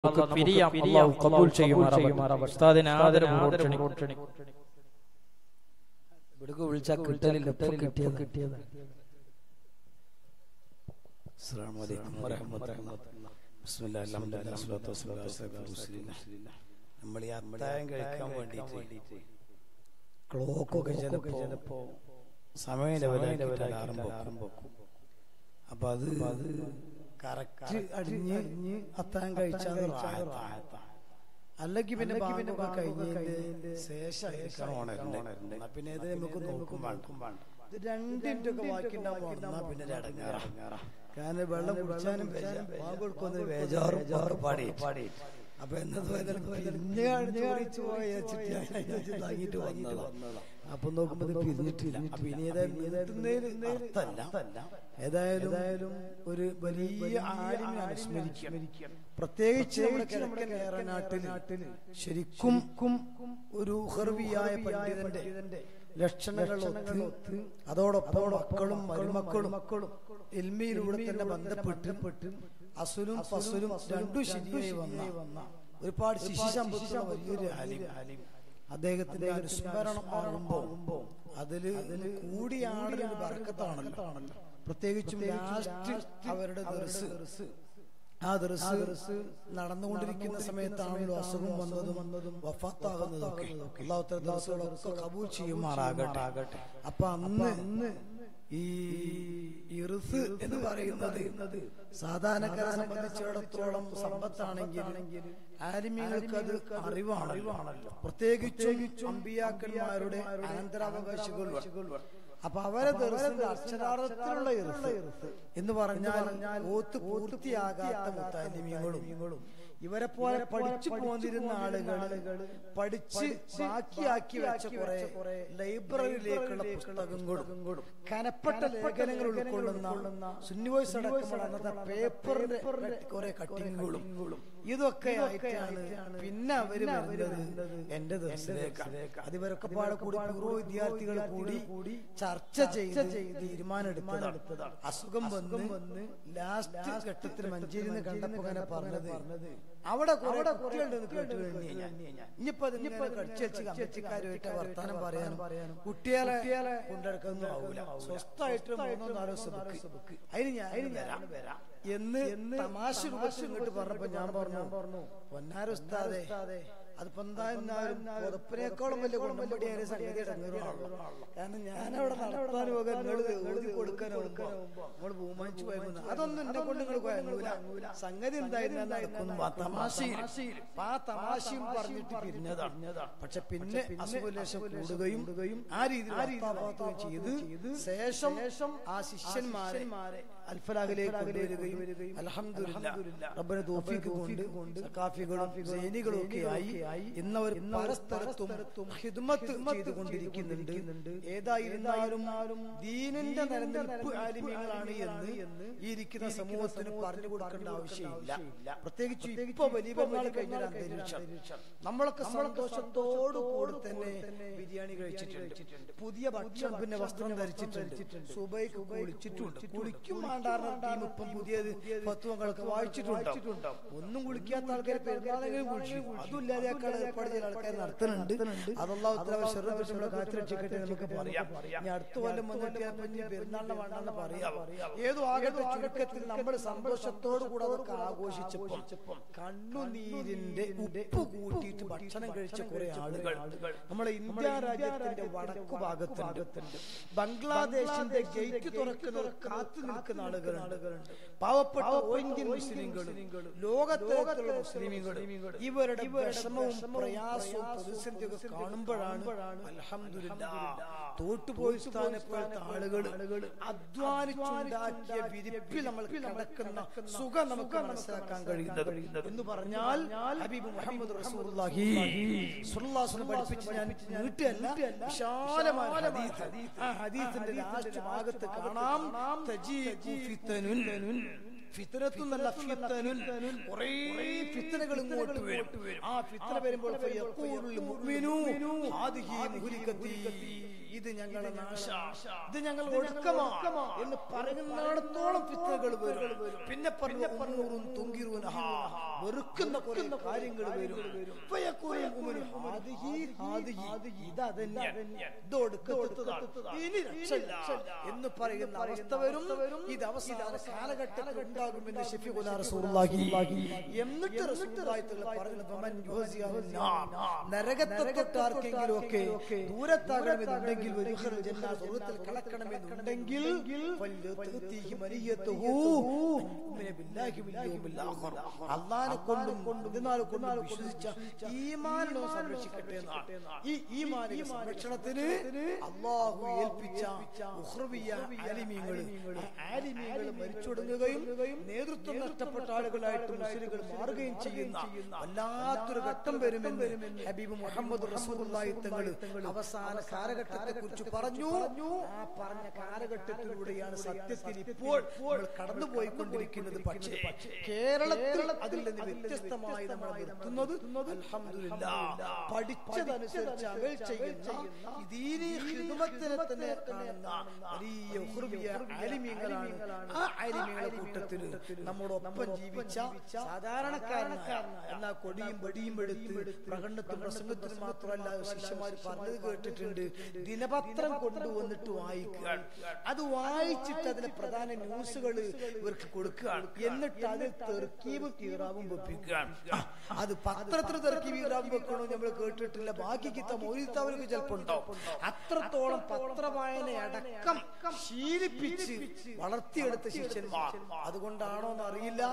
നമുക്ക് പിരിയാം അള്ളാഹു കബൂൽ ചെയ്യുമാറാവട്ടെ ഉസ്താദിനെ ആദരപൂർവ്വം ക്ഷണിക്കും ഇവിടേക്ക് വിളിച്ചാൽ കിട്ടലില്ല ഇപ്പൊ കിട്ടിയത് കിട്ടിയത് അസ്സലാമു അലൈക്കും വറഹ്മത്തുള്ളാഹി ബിസ്മില്ലാഹിർ റഹ്മാനിർ റഹീം സ്വല്ലല്ലാഹു അലൈഹി വസല്ലം നമ്മൾ ഈ അത്താഴം കഴിക്കാൻ വേണ്ടിയിട്ട് ക്ലോക്കൊക്കെ ചിലപ്പോ സമയം ലെവലായിട്ട് അലാറം വെക്കും അപ്പൊ അത് അത് കറക്റ്റ് അടിഞ്ഞ് അത്താഴം കഴിച്ചാൽ അല്ലെങ്കിൽ പിന്നെ ബാങ്കൊക്കെ കഴിഞ്ഞതിന്റെ ശേഷമായിരിക്കണം ഉണരുന്നത് എന്നാ പിന്നെ ഇത് നമുക്ക് നോക്കും വേണ്ട ഇത് രണ്ടിൻ്റെയൊക്കെ ബാക്കി ഉണ്ടാവും പിന്നെ ഒരു അടങ്ങാറാ കാരണം വെള്ളം കുടിച്ചാനും ബാങ്കൊടുക്കുന്ന ബേജാറും പാടി പാടി അപ്പൊ എന്നത് പിരിഞ്ഞു പോയ താങ്ങിട്ട് വന്നതാ അപ്പൊ നോക്കുമ്പോ ഇത് പിരിഞ്ഞിട്ടില്ല അപ്പൊ ഇനി ഏതായാലും അർത്ഥമല്ല ഏതായാലും ഒരു വലിയ ആലിമിനെ അനുസ്മരിക്കാം പ്രത്യേകിച്ച് നമ്മുടെ കിഴക്കൻ ഏറനാട്ടിൽ ശരിക്കും ഒരു ഹർവിയായ പണ്ഡിതന്റെ ലക്ഷണങ്ങളൊത്ത് അതോടൊപ്പം മക്കളും മരുമക്കളും മക്കളും എൽമിയിലൂടെ തന്നെ ബന്ധപ്പെട്ട് അസുലും ഫസുലും രണ്ടും ശരിയായി വന്ന ഒരുപാട് ശിശു സംബന്ധിച്ച വലിയൊരു ആലിം അദ്ദേഹത്തിന്റെ അനുസ്മരണം ആകുമ്പോ അതില് കൂടിയാടലൊരു ബർക്കത്താണല്ലോ പ്രത്യേകിച്ചും ലാസ്റ്റ് അവരുടെ ദർസ് ആ ദർസ് നടന്നുകൊണ്ടിരിക്കുന്ന സമയത്താണല്ലോ അസുഖം വന്നതും വന്നതും വഫാത്താകുന്നതൊക്കെ അള്ളാഹുത്ത ദർസുകളൊക്കെ കബൂൽ ചെയ്യുമാറാകട്ടെ അപ്പൊ അന്ന് ഇന്ന് ഈ ഇറുസ് എന്ന് പറയുന്നത് സാധാരണക്കാരെ സംബന്ധിച്ചിടത്തോളം സമ്പത്താണെങ്കിൽ ആലിമ്യങ്ങൾക്ക് അത് അറിവാണ് അറിവാണല്ലോ പ്രത്യേകിച്ചും അമ്പിയാക്കന്മാരുടെ അനന്തരാവകാശികൾ അപ്പൊ അവരെ ദർശന്റെ അക്ഷരാർത്ഥത്തിലുള്ള ഇറുസ് എന്ന് പറഞ്ഞാൽ ഓത്ത് പൂർത്തിയാകാത്ത മുത്താലിമ്യങ്ങളും ഇവരെ പോലെ പഠിച്ചു പോന്നിരുന്ന ആളുകൾ പഠിച്ച് ബാക്കിയാക്കി വെച്ച കുറെ ലൈബ്രറിയിലേക്കുള്ള പുസ്തകങ്ങളും കനപ്പെട്ട ലേഖനങ്ങൾ ഉൾക്കൊള്ളുന്ന സുന്നിവോയ്സ് അടക്കമുള്ള അന്നത്തെ പേപ്പറിന്റെ കുറെ കട്ടിങ്ങുകളും ഇതൊക്കെ ആയിട്ടാണ് പിന്നെ അവര് വരുന്നത് എന്റെ ദിവസത്തിലേക്ക് അത് ഇവരൊക്കെ പാടെ കൂടി പൂർവ്വ വിദ്യാർത്ഥികൾ കൂടി ചർച്ച ചെയ്ത് തീരുമാനം അസുഖം വന്ന് ലാസ്റ്റ് ഘട്ടത്തിൽ മഞ്ചേരിന്ന് കണ്ടപ്പോ അങ്ങനെ പറഞ്ഞത് അവിടെ കുറെ കുട്ടികളുണ്ടെന്ന് കേട്ടു കഴിഞ്ഞു കഴിഞ്ഞാൽ ഇനിയിപ്പോ ഇനിയിപ്പോ കടിച്ചു കമ്മിറ്റിക്കാരുമായിട്ട് വർത്താനം പറയാനും പറയാനും കുട്ടികളെ കൊണ്ടെടുക്കൊന്നും ആവൂല സ്വസ്ഥമായിട്ട് മൂന്നോ നാലോ ബുക്ക് അതിന് ഞാൻ അതിന് വരാം എന്ന് തമാശ രൂപത്തിൽ ഇങ്ങോട്ട് പറഞ്ഞപ്പോ ഞാൻ പറഞ്ഞു പറഞ്ഞു പൊന്നാരുസ്താദെ അതിപ്പോ എന്തായാലും പുതപ്പിനേക്കാളും വലിയ കുടുംബടിയായ സംഗതി ഇടങ്ങുകയാണല്ലോ കാരണം ഞാൻ അവിടെ നടത്താൻ പോകാൻ നിങ്ങൾ എഴുതി കൊടുക്കാൻ നമ്മൾ ബഹുമാനിച്ചു പോയിരുന്നു അതൊന്നും എന്നെ കൊണ്ട് നിങ്ങൾ കുഴങ്ങൂല സംഗതി എന്തായിരുന്നു നടക്കുന്നു ആ തമാശയിൽ ആ തമാശയും പറഞ്ഞിട്ട് പിരിഞ്ഞതാണ് പക്ഷെ പിന്നെ അസുഖലേശം കൂടുകയും ആ രീതിയിൽ ചെയ്ത് ശേഷം ആ ശിഷ്യന്മാരെ അൽഫലാഹിലേക്ക് കൊണ്ടുവരികയും അലഹമില്ല റബ്ബിന് തോഫിക്ക് കൊണ്ട് കാഫികളും സൈനികളും ഒക്കെ ആയി ഇന്നവർ പരസ്പരത്തും ഹിദ്മത്ത് ചെയ്തുകൊണ്ടിരിക്കുന്നുണ്ട് ഏതായിരുന്നാലും ദീനിന്റെ നിലനിൽപ്പ് ആലിമ്യങ്ങളാണ് എന്ന് ഈ ഇരിക്കുന്ന സമൂഹത്തിന് പറഞ്ഞു കൊടുക്കേണ്ട ആവശ്യമില്ല പ്രത്യേകിച്ച് ഇപ്പൊ വലിയ പെരുന്നാൾ കഴിഞ്ഞ ഒരു അന്തരീക്ഷം നമ്മളൊക്കെ സന്തോഷത്തോടു കൂടി തന്നെ ബിരിയാണി കഴിച്ചിട്ടുണ്ട് പുതിയ ഭക്ഷണം പിന്നെ വസ്ത്രം ധരിച്ചിട്ടുണ്ട് സുബൈക്ക് കുളിച്ചിട്ടുണ്ട് കുളിക്കും വേണ്ടാറുന്ന ടീം ഇപ്പം പുതിയത് പത്തുവങ്ങളൊക്കെ വായിച്ചിട്ടുണ്ടോ ഒന്നും കുളിക്കാത്ത ആൾക്കാർ പെരുന്നാളെങ്കിലും കുളിച്ചു അതുമില്ലാതെ ഏർപ്പാട് ചെയ്ത ആൾക്കാർ നടത്തുന്നുണ്ട് അതൊള്ള ഉത്തരവ് ശ്രദ്ധിച്ച് നമ്മളെ കാത്തിരക്ഷിക്കട്ടെ നമുക്ക് പറയാം ഇനി അടുത്ത കൊല്ലം വന്നിട്ട് ഇനി പെരുന്നാളിനെ വേണ്ടെന്ന് പറയാം ഏതോ ആകട്ടെ ചുരുക്കത്തിൽ നമ്മൾ സന്തോഷത്തോടു കൂടെ അതൊക്കെ ആഘോഷിച്ചപ്പോൾ കണ്ണുനീരിന്റെ ഉപ്പ് കൂട്ടിയിട്ട് ഭക്ഷണം കഴിച്ച കുറെ ആളുകൾ നമ്മുടെ ഇന്ത്യ രാജ്യത്തിന്റെ വടക്കു ഭാഗത്തുണ്ട് ബംഗ്ലാദേശിന്റെ ഗേറ്റ് തുറക്കുന്നവർ കാത്തു നിൽക്കുന്ന ആളുകളുണ്ട് പാവപ്പെട്ട ഇന്ത്യൻ മുസ്ലിങ്ങളും ലോകത്തോകത്തുള്ള മുസ്ലിമുകളും ഇവരുടെ വിഷമവും പ്രയാസവും പ്രതിസന്ധിയൊക്കെ കാണുമ്പോഴാണ് അലഹമില്ല തോട്ടുപോയി സ്ഥാനപ്പോഴത്തെ ആളുകൾ അധ്വാനിച്ചുണ്ടാക്കിയ വിരിപ്പിൽ നമ്മൾ കിടക്കുന്ന സുഖം നമുക്ക് മനസ്സിലാക്കാൻ കഴിയുന്നത് എന്ന് പറഞ്ഞാൽ ഹബീബ് മുഹമ്മദ് റസൂലുള്ളാഹി സ്വല്ലല്ലാഹു പഠിപ്പിച്ച് ഞാൻ നീട്ടല്ല വിശാലമായ ഹദീസ് ആ ഹദീസിന്റെ ലാസ്റ്റ് ഭാഗത്ത് കാണാം തജീഖു ഫിത്തനുൻ ഫിത്തനത്തും നല്ല ഫിത്തനുൻ കുറേ ഫിത്തനകൾ ഇങ്ങോട്ട് വരും ആ ഫിത്തന വരുമ്പോൾ ഫയഖൂലുൽ മുഅ്മിനു ഹാദിഹി മുഹ്ലികത്തി ഇത് ഞങ്ങളുടെ നാശ ഇത് ഞങ്ങൾ ഒടുക്കമാ എന്ന് പറയുന്നിടത്തോളം ഫിത്തനകൾ വരും പിന്നെ പറഞ്ഞു ഉമ്മൂറും തുങ്കിറൂനഹ വെറുക്കുന്ന കുറെ കാര്യങ്ങൾ വരും ഫയഖൂലുൽ മുഅ്മിനു ഹാദിഹി ഹാദിഹി ഇത് അതന്നെ ഇത് ഒടുക്കത്തതാണ് ഇനി രക്ഷയില്ല എന്ന് പറയുന്ന അവസ്ഥ വരും ഇത് അവസാന കാലഘട്ടത്തിൽ ഉണ്ടാകുമെന്ന് ഷഫീഖുനാ റസൂലുള്ളാഹി എന്നിട്ട് റസൂലുള്ളാഹി തങ്ങൾ പറഞ്ഞു ഫമൻ യുഹസിയഹു നാർ നരകത്തെ തൊട്ടാർക്കെങ്കിലും ഒക്കെ ദൂരത്താകണമെന്നുണ്ടെങ്കിൽ വരിഖൽ ജന്ന സ്വർഗ്ഗത്തിൽ കടക്കണമെന്നുണ്ടെങ്കിൽ ഫല്യതീഹി മനിയത്തുഹു മുഅ്മിന ബില്ലാഹി വൽ യൗമിൽ ആഖിർ അല്ലാഹനെ കൊണ്ടും ഇതിനാലെ കൊണ്ടും വിശ്വസിച്ച ഈമാനിനെ സംരക്ഷിക്കട്ടെ എന്നാണ് ഈ ഈമാനിക സംരക്ഷണത്തിന് അള്ളാഹു ഏൽപ്പിച്ച ഉഹ്റവിയ ആലിമീങ്ങൾ ആലിമീങ്ങൾ മരിച്ചൊടുങ്ങുകയും നേതൃത്വം നഷ്ടപ്പെട്ട ആളുകളായിട്ട് മുസ്ലിങ്ങൾ മാറുകയും ചെയ്യുന്ന വല്ലാത്തൊരു ഘട്ടം വരുമെന്ന് ഹബീബ് മുഹമ്മദ് റസൂലുള്ളാഹി തങ്ങൾ അവസാന കാലഘട്ടത്തെ കുറിച്ച് പറഞ്ഞു ആ പറഞ്ഞ കാലഘട്ടത്തിലൂടെയാണ് സത്യത്തിൽ ഇപ്പോൾ നമ്മൾ കടന്നുപോയിക്കൊണ്ടിരിക്കുന്നത് പക്ഷേ കേരളത്തിൽ അതിൽ നിന്ന് വ്യത്യസ്തമായി നമ്മൾ നിർത്തുന്നത് അൽഹംദുലില്ലാ പഠിച്ചതനുസരിച്ച് അമൽ ചെയ്യുന്ന ദീനി ഖിദ്മത്തിനെ തന്നെ കാണുന്ന വലിയ ഉഹ്റുവിയ ആലിമീങ്ങളാണ് ആ ആലിമീങ്ങളെ കൂട്ടത്തിൽ നമ്മോടൊപ്പം ജീവിച്ച സാധാരണക്കാരനായ എന്നാ കൊടിയും വടിയും എടുത്ത് പ്രകടനത്തും പ്രസംഗത്തിനും മാത്രമല്ല ശിഷ്യന്മാർ പറഞ്ഞത് കേട്ടിട്ടുണ്ട് ദിനപത്രം കൊണ്ടുവന്നിട്ട് വായിക്കുക അത് വായിച്ചിട്ട് അതിലെ പ്രധാന ന്യൂസുകൾ ഇവർക്ക് കൊടുക്കുകയാണ് എന്നിട്ട് അതിൽ തെർക്കീബും ഈറാവും വെപ്പിക്കുകയാണ് അത് പത്രത്തിൽ തെർക്കീബ് ഈറാവും വെക്കണോ നമ്മൾ കേട്ടിട്ടില്ല ബാക്കി കിത്ത മൊഴിത്തവർക്ക് ചിലപ്പോ ഉണ്ടാവും അത്രത്തോളം പത്രവായന അടക്കം ശീലിപ്പിച്ച് വളർത്തിയെടുത്ത ശിഷ്യന്മാർ അതുകൊണ്ടാണോ എന്ന് അറിയില്ല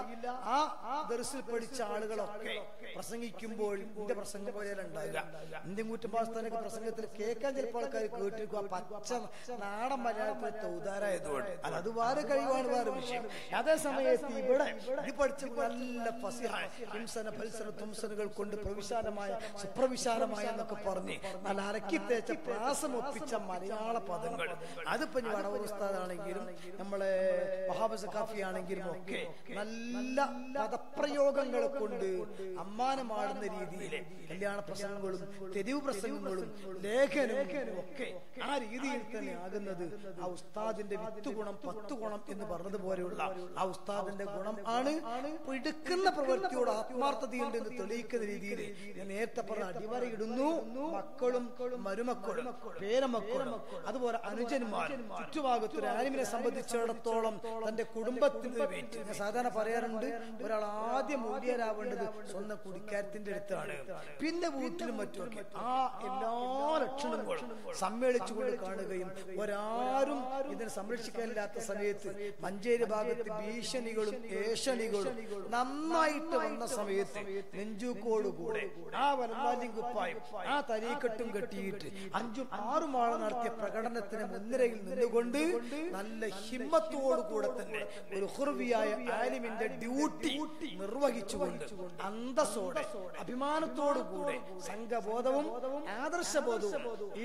ആ ദർസിൽ പഠിച്ച ആളുകളൊക്കെ പ്രസംഗിക്കുമ്പോൾ എന്റെ പ്രസംഗം പോലെയല്ല ഉണ്ടാകുക ഇന്ത്യൻ കൂറ്റമ്പാസ്ഥാനൊക്കെ പ്രസംഗത്തിൽ കേൾക്കാൻ ചിലപ്പോൾ ആൾക്കാർ കേട്ടിരിക്കും ആ പച്ച നാടൻ മലയാളത്തിലത്തെ ഉദാരായതുകൊണ്ട് അല്ല അത് വേറെ കഴിവാണ് വേറെ വിഷയം അതേ സമയത്ത് ഇവിടെ ഇത് പഠിച്ച നല്ല ഫസിഹ ഹിംസന ഫൽസന തുംസനുകൾ കൊണ്ട് പ്രവിശാലമായ സുപ്രവിശാലമായ എന്നൊക്കെ പറഞ്ഞ് നല്ല അരക്കി തേച്ച പ്രാസം ഒപ്പിച്ച മലയാള പദങ്ങൾ അതിപ്പോ ഇനി വടവൂർ ഉസ്താദാണെങ്കിലും നമ്മളെ വഹാബ് സഖാഫി ആണെങ്കിലും ഒക്കെ നല്ല പദപ്രയോഗങ്ങളെ കൊണ്ട് അമ്മാനമാടുന്ന രീതിയിൽ കല്യാണ പ്രസംഗങ്ങളും തെരുവ് പ്രസംഗങ്ങളും ലേഖനവും ഒക്കെ ആ രീതിയിൽ തന്നെ ആകുന്നത് ആ ഉസ്താദിന്റെ വിത്ത് ഗുണം പത്ത് ഗുണം എന്ന് പറഞ്ഞതുപോലെയുള്ള ആ ഉസ്താദിന്റെ ഗുണം ആണ് പിടുക്കുന്ന പ്രവൃത്തിയോട് ആത്മാർത്ഥതയുണ്ട് എന്ന് തെളിയിക്കുന്ന രീതിയിൽ ഞാൻ നേരത്തെ പറഞ്ഞ അടിവരയിടുന്നു മക്കളും മരുമക്കളും പേരമക്കളും അതുപോലെ അനുജന്മാർ ചുറ്റുഭാഗത്തൊരു ആനിമിനെ സംബന്ധിച്ചിടത്തോളം തന്റെ കുടുംബത്തിന് വേണ്ടി ഞാൻ സാധാരണ പറയാറുണ്ട് ഒരാൾ ആദ്യം മൂല്യരാവേണ്ടത് സ്വന്തം കുടിക്കാരത്തിന്റെ അടുത്താണ് പിന്നെ വീട്ടിലും മറ്റുമൊക്കെ ആ എല്ലാ ലക്ഷണങ്ങളും സമ്മേളിച്ചുകൊണ്ട് കാണുകയും ഒരാരും ഇതിനെ സംരക്ഷിക്കാനില്ലാത്ത സമയത്ത് മഞ്ചേരി ഭാഗത്ത് ഭീഷണികളും ഏഷണികളും നന്നായിട്ട് വന്ന സമയത്ത് നെഞ്ചൂക്കോടുകൂടെ ആ വലന്താലിയും കുപ്പായും ആ തലീക്കെട്ടും കെട്ടിയിട്ട് അഞ്ചും ആറും ആളെ നടത്തിയ പ്രകടനത്തിന് മുൻനിരയിൽ നിന്നുകൊണ്ട് നല്ല ഹിമ്മത്തോടുകൂടെ തന്നെ ഒരു ഹുർവിയായ ആലിമിന്റെ ഡ്യൂട്ടി നിർവഹിച്ചുകൊണ്ട് അന്തസ്സോടെ അഭിമാനത്തോടുകൂടെ സംഘബോധവും ആദർശബോധവും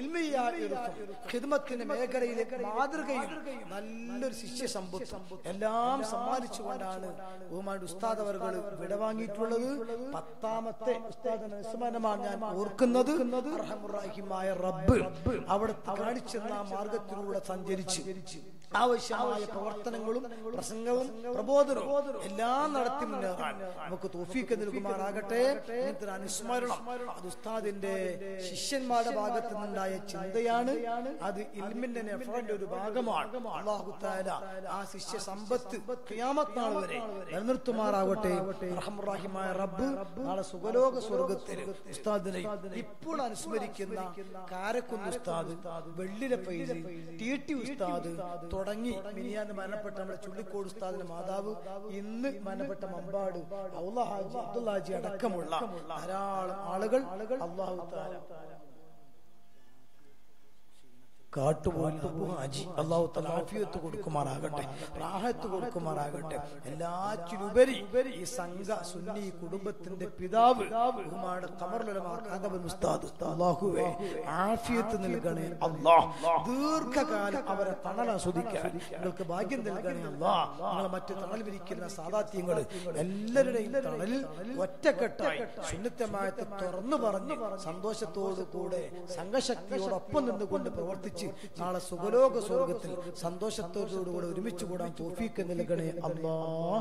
ഹിദ്മത്തിന്റെ മേഖലയിലെ മാതൃകയും നല്ലൊരു ശിഷ്യ സമ്പത്തും എല്ലാം സമ്മാനിച്ചുകൊണ്ടാണ് ബഹുമാൻ ഉസ്താദ് അവർകൾ വിടവാങ്ങിയിട്ടുള്ളത് പത്താമത്തെ ഉസ്താദ് അനുസ്മരണമാണ് ഞാൻ ഓർക്കുന്നത് അർഹമുറാഹിമായ റബ്ബ് അവിടെ കാണിച്ചെന്ന ആ മാർഗത്തിലൂടെ സഞ്ചരിച്ച് ആവശ്യമായ പ്രവർത്തനങ്ങളും പ്രസംഗവും പ്രബോധനവും എല്ലാം നടത്തി മുന്നേറാൻ നമുക്ക് തോഫീക്ക് നൽകുമാറാകട്ടെ ഇങ്ങനത്തെ ഒരു അനുസ്മരണം അത് ഉസ്താദിന്റെ ശിഷ്യന്മാരുടെ ഭാഗത്ത് നിന്നുണ്ടായ ചിന്തയാണ് അത് ഇൽമിന്റെ നെഫറിന്റെ ഒരു ഭാഗമാണ് അള്ളാഹു താല ആ ശിഷ്യ സമ്പത്ത് ഖിയാമത്ത് നാൾ വരെ നിലനിർത്തുമാറാകട്ടെ റഹ്മുറാഹിമായ റബ്ബ് നാളെ സുഖലോക സ്വർഗത്തിൽ ഉസ്താദിനെ ഇപ്പോൾ അനുസ്മരിക്കുന്ന കാരക്കുന്ന് ഉസ്താദ് വെള്ളിലെ പൈസ ടി ടി ഉസ്താദ് തുടങ്ങി മിനിയാന്ന് മരണപ്പെട്ട നമ്മുടെ ചുള്ളിക്കോട് ഉസ്താദിന്റെ മാതാവ് ഇന്ന് മരണപ്പെട്ട മമ്പാട് ഔല ഹാജി അബ്ദുൽ ഹാജി അടക്കമുള്ള ധാരാളം ആളുകൾ അള്ളാഹു താല കാട്ടുപോലെ അബു ഹാജി അള്ളാഹു തആല ആഫിയത്ത് കൊടുക്കുമാറാകട്ടെ റാഹത്ത് കൊടുക്കുമാറാകട്ടെ എല്ലാറ്റിലുപരി ഈ സംഘ സുന്നി കുടുംബത്തിന്റെ പിതാവ് ബഹുമാനപ്പെട്ട ഖമറുൽ ഉലമ ഉസ്താദ് അള്ളാഹുവേ ആഫിയത്ത് നൽകണേ അല്ലാഹ് ദീർഘകാലം അവരെ തണൽ ആസ്വദിക്കാൻ നിങ്ങൾക്ക് ഭാഗ്യം നൽകണേ അല്ലാഹ് നിങ്ങൾ മറ്റ് തണൽ വിരിക്കുന്ന സാദാത്യങ്ങൾ എല്ലാവരുടെയും തണലിൽ ഒറ്റക്കെട്ടായി സുന്നത്തമായത്തെ തുറന്നു പറഞ്ഞ് സന്തോഷത്തോടു കൂടെ സംഘശക്തിയോടൊപ്പം നിന്നുകൊണ്ട് പ്രവർത്തിച്ച് നാളെ സുഖലോക സ്വർഗത്തിൽ സന്തോഷത്തോടുകൂടെ ഒരുമിച്ച് കൂടാൻ തോഫീക്ക് നൽകണേ അല്ലാ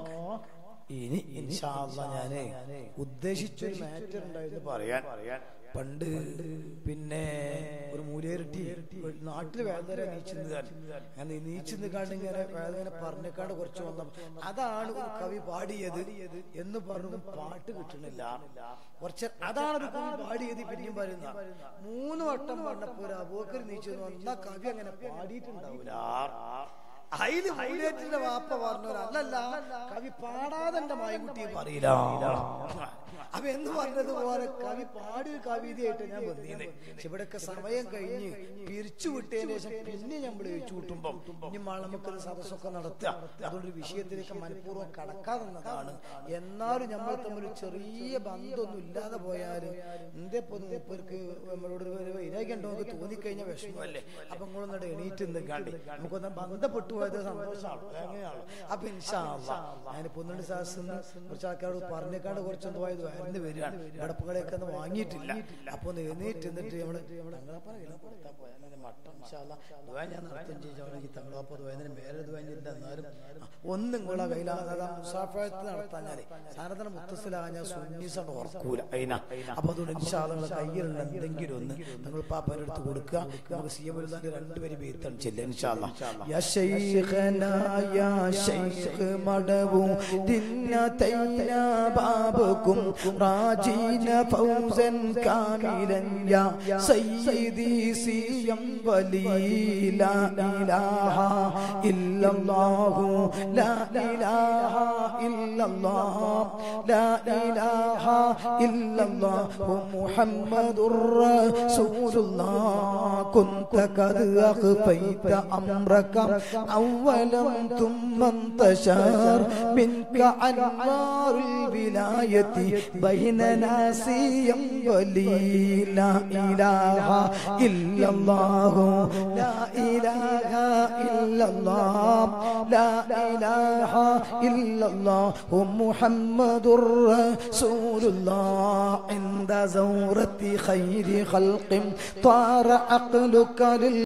ഇനി ഇൻഷാ അല്ലാ ഞാന് ഉദ്ദേശിച്ചൊരു മാറ്റർ ഉണ്ടായിരുന്നു പറയാൻ പണ്ട് പിന്നെ ഒരു മൂലേറിട്ടി നാട്ടിൽ വേദന നീച്ചുന്നത് അങ്ങനെ നീച്ചു കാണ്ട് ഇങ്ങനെ വേദന പറഞ്ഞേക്കാണ്ട് കുറച്ച് വന്ന അതാണ് ഒരു കവി പാടിയത് എന്ന് പറഞ്ഞു പാട്ട് കിട്ടണില്ല കുറച്ച് അതാണ് ഒരു കവി പാടിയത് പിന്നെയും പറയുന്ന മൂന്ന് വട്ടം പറഞ്ഞപ്പോ ഒരു അബൂക്കർ നീച്ചു വന്ന കവി അങ്ങനെ പാടിയിട്ടുണ്ടാവില്ല അതില് മൂലേറ്റിന്റെ വാപ്പ പറഞ്ഞവർ അല്ലല്ല കവി പാടാതെ എന്റെ മായൻകുട്ടിയെ പറയില്ല അപ്പൊ എന്ന് പറഞ്ഞതുപോലെ കവി പാടിയ കവിതയായിട്ട് ഞാൻ വന്നീനെ പക്ഷെ ഇവിടെയൊക്കെ സമയം കഴിഞ്ഞ് പിരിച്ചു വിട്ടതിന് ശേഷം പിന്നെ നമ്മൾ വെച്ചു കൂട്ടുമ്പം ഇനി നമുക്കൊരു സദസ്സൊക്കെ നടത്തുക അതുകൊണ്ട് ഒരു വിഷയത്തിലേക്ക് മനഃപൂർവ്വം കടക്കാതെന്നതാണ് എന്നാലും നമ്മൾ തമ്മിൽ ചെറിയ ബന്ധമൊന്നും ഇല്ലാതെ പോയാൽ എന്തേ മുപ്പർക്ക് നമ്മളോട് ഒരു വൈരാഗ്യം ഉണ്ടോ എന്ന് തോന്നിക്കഴിഞ്ഞാൽ വിഷമമല്ലേ അപ്പൊ നിങ്ങളൊന്നും എണീറ്റ് നിൽക്കാണ്ട് നമുക്കൊന്ന് ബന്ധപ്പെട്ടു പോയത് സന്തോഷമാണ് അങ്ങനെയാണ് അപ്പൊ ഇൻഷാ ഞാൻ പൊന്നുണ്ട് സാഹസിന്ന് കുറച്ച് ആൾക്കാരോട് പറഞ്ഞേക്കാണ്ട് കുറച്ചൊന്നും പോയത് വരുന്ന വരികയാണ് ഇടപ്പുകളെയൊക്കെ ഒന്നും വാങ്ങിയിട്ടില്ല അപ്പൊ ഒന്ന് എഴുന്നേറ്റ് എന്നിട്ട് നമ്മള് തങ്ങളാപ്പറ കൊടുത്താൽ പോയാൽ മട്ടം ഇൻഷാല്ലാ ദുആ ഞാൻ നടത്തും ചെയ്തോളെങ്കിൽ തങ്ങളാപ്പ ദുആനത്തിന് മേലെ ദുആനില്ല എന്നാലും ഒന്നും നിങ്ങളെ കയ്യിലാകാതെ മുസാഫത്ത് നടത്താഞ്ഞാലേ സാധനത്തിന് മുത്തസിലാകാൻ ഞാൻ സുന്നീസണ്ട് ഓർക്കൂല അതിനാ അപ്പൊ അതുകൊണ്ട് ഇൻഷാല്ല നിങ്ങളെ കയ്യിലുള്ള എന്തെങ്കിലും ഒന്ന് നിങ്ങൾ പാപ്പൻ്റെ അടുത്ത് കൊടുക്കുക നമുക്ക് സി എം എഴുതാൻ രണ്ടുപേരും പേരുത്താണ് ചെല്ലുക ഇൻഷാല്ല യാ ശൈഖനാ യാ ശൈഖ് മടവു ദിന്നതൈന ബാബുക്കും റാജീന ഫൗസൻ കാമിലൻ യാ സയ്യിദി സിയം വലി ലാ ഇലാഹ ഇല്ലല്ലാഹു ലാ ഇലാഹ ഇല്ലല്ലാഹ് ലാ ഇലാഹ ഇല്ലല്ലാഹു മുഹമ്മദുർ റസൂലുള്ളാഹ് കുന്ത ഖദ് അഖ്ഫൈത അംറക അവലം ثم انتشر منك أنوار الولاية بيننا سيم ولي لا إله إلا الله لا إله إلا الله لا إله إلا الله محمد رسول الله عند زورة خير خلق طار عقلك لل